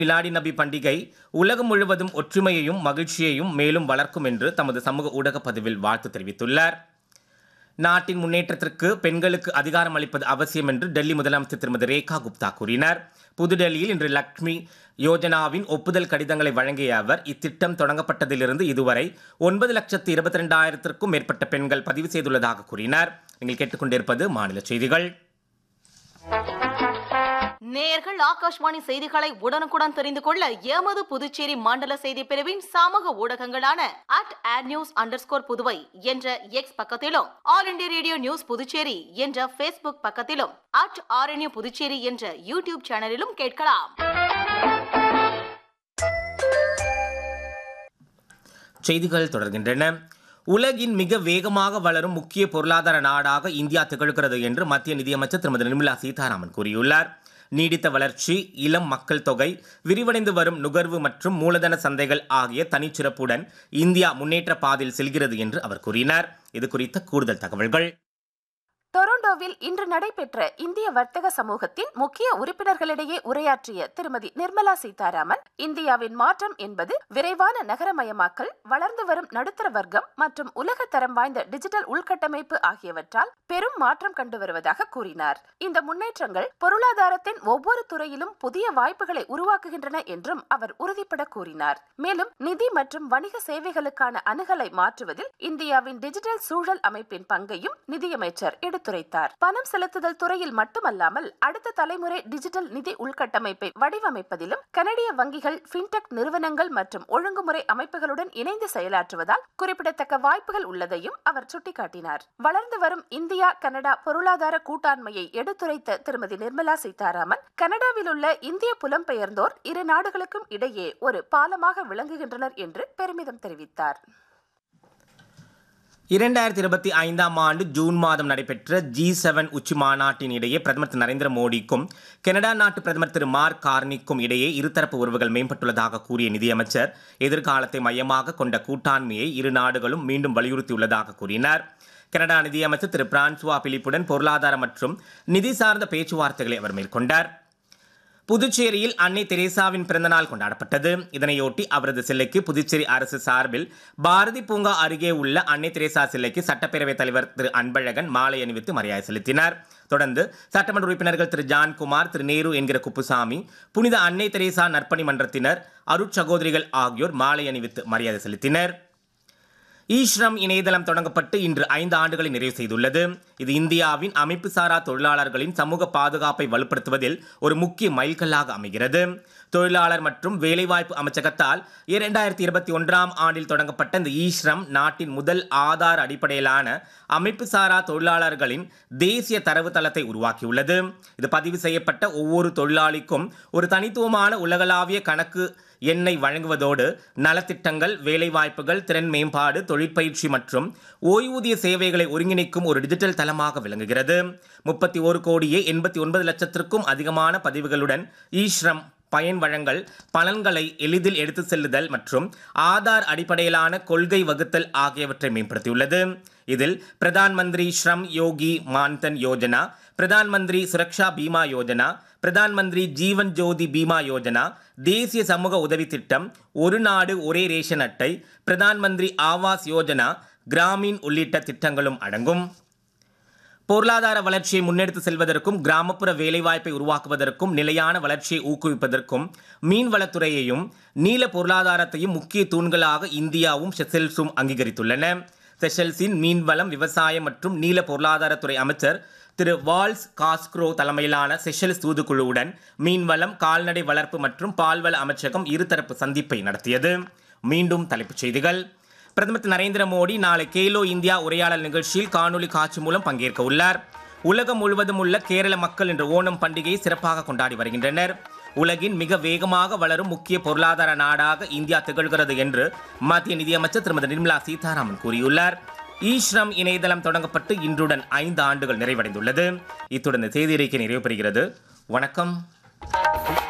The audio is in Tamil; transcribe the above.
மிலாடி நபி பண்டிகை உலகம் முழுவதும் ஒற்றுமையையும் மகிழ்ச்சியையும் மேலும் வளர்க்கும் என்று தமது சமூக ஊடக பதிவில் வாழ்த்து தெரிவித்துள்ளார் நாட்டின் முன்னேற்றத்திற்கு பெண்களுக்கு அதிகாரம் அளிப்பது அவசியம் என்று டெல்லி முதலமைச்சர் திருமதி ரேகா குப்தா கூறினார் புதுடெல்லியில் இன்று லக்ஷ்மி யோஜனாவின் ஒப்புதல் கடிதங்களை வழங்கிய அவர் இத்திட்டம் தொடங்கப்பட்டதிலிருந்து இதுவரை ஒன்பது லட்சத்து இருபத்தி ரெண்டாயிரத்திற்கும் மேற்பட்ட பெண்கள் பதிவு செய்துள்ளதாக கூறினார் நீங்கள் கேட்டுக்கொண்டிருப்பது மாநில செய்திகள் நேயர்கள் ஆகாஷ்வாணி செய்திகளை உடனுக்குடன் தெரிந்து கொள்ள எமது புதுச்சேரி மண்டல செய்தி பிரிவின் சமூக ஊடகங்களான at at news underscore Puduvai என்ற எக்ஸ் பக்கத்திலும் all India radio news Puducherry என்ற ஃபேஸ்புக் பக்கத்திலும் அட் ஆர்என்யூ புதுச்சேரி என்ற யூடியூப் சேனலிலும் கேட்கலாம் செய்திகள் தொடர்கின்றன உலகின் மிக வேகமாக வளரும் முக்கிய பொருளாதார நாடாக இந்தியா திகழ்கிறது என்று மத்திய நிதியமைச்சர் திருமதி நிர்மலா சீதாராமன் கூறியுள்ளார் நீடித்த வளர்ச்சி இளம் மக்கள் தொகை விரிவடைந்து வரும் நுகர்வு மற்றும் மூலதன சந்தைகள் ஆகிய தனிச்சிறப்புடன் இந்தியா முன்னேற்ற பாதையில் செல்கிறது என்று அவர் கூறினார் இது குறித்த கூடுதல் தகவல்கள் டொரண்டோவில் இன்று நடைபெற்ற இந்திய வர்த்தக சமூகத்தின் முக்கிய உறுப்பினர்களிடையே உரையாற்றிய திருமதி நிர்மலா சீதாராமன் இந்தியாவின் மாற்றம் என்பது விரைவான நகரமயமாக்கல் வளர்ந்து வரும் நடுத்தர வர்க்கம் மற்றும் உலக தரம் வாய்ந்த டிஜிட்டல் உள்கட்டமைப்பு ஆகியவற்றால் பெரும் மாற்றம் கண்டு வருவதாக கூறினார் இந்த முன்னேற்றங்கள் பொருளாதாரத்தின் ஒவ்வொரு துறையிலும் புதிய வாய்ப்புகளை உருவாக்குகின்றன என்றும் அவர் உறுதிபட கூறினார் மேலும் நிதி மற்றும் வணிக சேவைகளுக்கான அணுகலை மாற்றுவதில் இந்தியாவின் டிஜிட்டல் சூழல் அமைப்பின் பங்கையும் நிதியமைச்சர் எடுத்துரைத்தார் பணம் செலுத்துதல் துறையில் மட்டுமல்லாமல் அடுத்த தலைமுறை டிஜிட்டல் நிதி உள்கட்டமைப்பை வடிவமைப்பதிலும் கனடிய வங்கிகள் பின்டெக் நிறுவனங்கள் மற்றும் ஒழுங்குமுறை அமைப்புகளுடன் இணைந்து செயலாற்றுவதால் குறிப்பிடத்தக்க வாய்ப்புகள் உள்ளதையும் அவர் சுட்டிக்காட்டினார் வளர்ந்து வரும் இந்தியா கனடா பொருளாதார கூட்டாண்மையை எடுத்துரைத்த திருமதி நிர்மலா சீதாராமன் கனடாவில் உள்ள இந்திய புலம்பெயர்ந்தோர் இரு நாடுகளுக்கும் இடையே ஒரு பாலமாக விளங்குகின்றனர் என்று பெருமிதம் தெரிவித்தார் இரண்டாயிரத்தி இருபத்தி ஐந்தாம் ஆண்டு ஜூன் மாதம் நடைபெற்ற ஜி செவன் உச்சி மாநாட்டின் இடையே பிரதமர் திரு நரேந்திர மோடிக்கும் கனடா நாட்டு பிரதமர் திரு மார்க் கார்னிக்கும் இடையே இருதரப்பு உறவுகள் மேம்பட்டுள்ளதாக கூறிய நிதியமைச்சர் எதிர்காலத்தை மையமாக கொண்ட கூட்டாண்மையை இரு நாடுகளும் மீண்டும் வலியுறுத்தியுள்ளதாக கூறினார் கனடா நிதியமைச்சர் திரு பிரான்சுவா பிலிப்புடன் பொருளாதார மற்றும் நிதி சார்ந்த பேச்சுவார்த்தைகளை அவர் மேற்கொண்டார் புதுச்சேரியில் அன்னை தெரேசாவின் பிறந்தநாள் கொண்டாடப்பட்டது இதனையொட்டி அவரது சிலைக்கு புதுச்சேரி அரசு சார்பில் பாரதி பூங்கா அருகே உள்ள அன்னை தெரேசா சிலைக்கு சட்டப்பேரவைத் தலைவர் திரு அன்பழகன் மாலை அணிவித்து மரியாதை செலுத்தினார் தொடர்ந்து சட்டமன்ற உறுப்பினர்கள் திரு ஜான்குமார் திரு நேரு என்கிற குப்புசாமி புனித அன்னை தெரேசா நற்பணி மன்றத்தினர் அருட்சகோதரிகள் ஆகியோர் மாலை அணிவித்து மரியாதை செலுத்தினர் ஈஸ்ரம் இணையதளம் தொடங்கப்பட்டு இன்று ஐந்து ஆண்டுகளை நிறைவு செய்துள்ளது இது இந்தியாவின் அமைப்பு சாரா தொழிலாளர்களின் சமூக பாதுகாப்பை வலுப்படுத்துவதில் ஒரு முக்கிய மைல்கல்லாக அமைகிறது தொழிலாளர் மற்றும் வேலைவாய்ப்பு அமைச்சகத்தால் இரண்டாயிரத்தி இருபத்தி ஒன்றாம் ஆண்டில் தொடங்கப்பட்ட இந்த ஈஸ்ரம் நாட்டின் முதல் ஆதார் அடிப்படையிலான அமைப்பு சாரா தொழிலாளர்களின் தேசிய தரவுத்தளத்தை உருவாக்கியுள்ளது இது பதிவு செய்யப்பட்ட ஒவ்வொரு தொழிலாளிக்கும் ஒரு தனித்துவமான உலகளாவிய கணக்கு எண்ணை வழங்குவதோடு நலத்திட்டங்கள் வேலைவாய்ப்புகள் திறன் மேம்பாடு தொழிற்பயிற்சி மற்றும் ஓய்வூதிய சேவைகளை ஒருங்கிணைக்கும் ஒரு டிஜிட்டல் தளமாக விளங்குகிறது முப்பத்தி ஒரு கோடியே எண்பத்தி ஒன்பது லட்சத்திற்கும் அதிகமான பதிவுகளுடன் ஈஸ்ரம் பயன் வழங்கல் பலன்களை எளிதில் எடுத்து செல்லுதல் மற்றும் ஆதார் அடிப்படையிலான கொள்கை வகுத்தல் ஆகியவற்றை மேம்படுத்தியுள்ளது இதில் பிரதான் மந்திரி ஸ்ரம் யோகி மான்தன் யோஜனா பிரதான் மந்திரி சுரக்ஷா பீமா யோஜனா பிரதான் மந்திரி ஜீவன் ஜோதி பீமா யோஜனா தேசிய சமூக உதவி திட்டம் ஒரு நாடு ஒரே ரேஷன் அட்டை பிரதான் மந்திரி ஆவாஸ் யோஜனா கிராமீன் உள்ளிட்ட திட்டங்களும் அடங்கும் பொருளாதார வளர்ச்சியை முன்னெடுத்து செல்வதற்கும் கிராமப்புற வேலைவாய்ப்பை உருவாக்குவதற்கும் நிலையான வளர்ச்சியை ஊக்குவிப்பதற்கும் மீன்வளத்துறையையும் நீல பொருளாதாரத்தையும் முக்கிய தூண்களாக இந்தியாவும் செசல்ஸும் அங்கீகரித்துள்ளன செஷல்ஸின் மீன்வளம் விவசாயம் மற்றும் நீல பொருளாதாரத்துறை அமைச்சர் திரு வால்ஸ் காஸ்க்ரோ தலைமையிலான செஷல்ஸ் தூதுக்குழுவுடன் மீன்வளம் கால்நடை வளர்ப்பு மற்றும் பால்வள அமைச்சகம் இருதரப்பு சந்திப்பை நடத்தியது மீண்டும் தலைப்புச் செய்திகள் பிரதமர் திரு நரேந்திர மோடி நாளை கேலோ இந்தியா உரையாடல் நிகழ்ச்சியில் காணொலி காட்சி மூலம் பங்கேற்க உள்ளார் உலகம் முழுவதும் உள்ள கேரள மக்கள் இன்று ஓணம் பண்டிகையை சிறப்பாக கொண்டாடி வருகின்றனர் உலகின் மிக வேகமாக வளரும் முக்கிய பொருளாதார நாடாக இந்தியா திகழ்கிறது என்று மத்திய நிதியமைச்சர் திருமதி நிர்மலா சீதாராமன் கூறியுள்ளார் ஈஸ்ரம் இணையதளம் தொடங்கப்பட்டு இன்றுடன் ஐந்து ஆண்டுகள் நிறைவடைந்துள்ளது இத்துடன் இந்த செய்தி அறிக்கை நிறைவு பெறுகிறது வணக்கம்